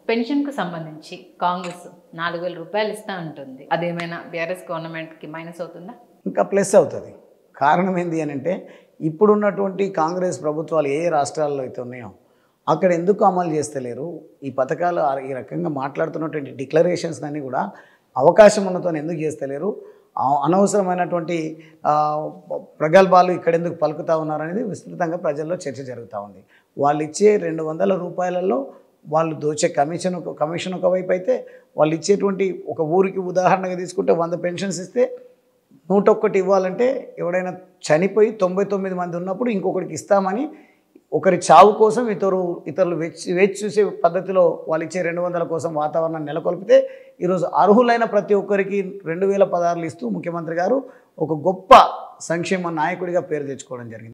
పెన్షన్కు సంబంధించి కాంగ్రెస్ నాలుగు వేల రూపాయలు ఇస్తా ఉంటుంది అదేమైనా బీఆర్ఎస్ గవర్నమెంట్కి మైనస్ అవుతుందా ఇంకా ప్లస్ అవుతుంది కారణం ఏంటి అని అంటే ఇప్పుడున్నటువంటి కాంగ్రెస్ ప్రభుత్వాలు ఏ రాష్ట్రాల్లో అయితే ఉన్నాయో అక్కడ ఎందుకు అమలు చేస్తలేరు ఈ పథకాలు ఆ- ఈ రకంగా మాట్లాడుతున్నటువంటి డిక్లరేషన్స్ అన్నీ కూడా అవకాశం ఉన్నతో ఎందుకు చేస్తలేరు ఆ- అనవసరమైనటువంటి ఆ, ప్రగల్భాలు ఇక్కడ ఎందుకు పలుకుతా ఉన్నారు అనేది విస్తృతంగా ప్రజల్లో చర్చ జరుగుతూ ఉంది వాళ్ళు ఇచ్చే రెండు వందల రూపాయలలో వాళ్ళు దోచే కమిషన్ ఒక కమిషన్ ఒకవైపు అయితే వాళ్ళు ఇచ్చేటువంటి ఒక ఊరికి ఉదాహరణగా తీసుకుంటే వంద పెన్షన్స్ ఇస్తే నూట ఒక్కటి ఇవ్వాలంటే ఎవడైనా చనిపోయి తొంభై తొమ్మిది మంది ఉన్నప్పుడు ఇంకొకరికి ఇస్తామని ఒకరి చావు కోసం ఇతరు ఇతరులు వేచి వేచి చూసే పద్ధతిలో వాళ్ళు ఇచ్చే రెండు వందల కోసం వాతావరణం నెలకొల్పితే ఈరోజు అర్హులైన ప్రతి ఒక్కరికి రెండు వేల పదహారులు ఇస్తూ ముఖ్యమంత్రి గారు ఒక గొప్ప సంక్షేమ నాయకుడిగా పేరు తెచ్చుకోవడం జరిగింది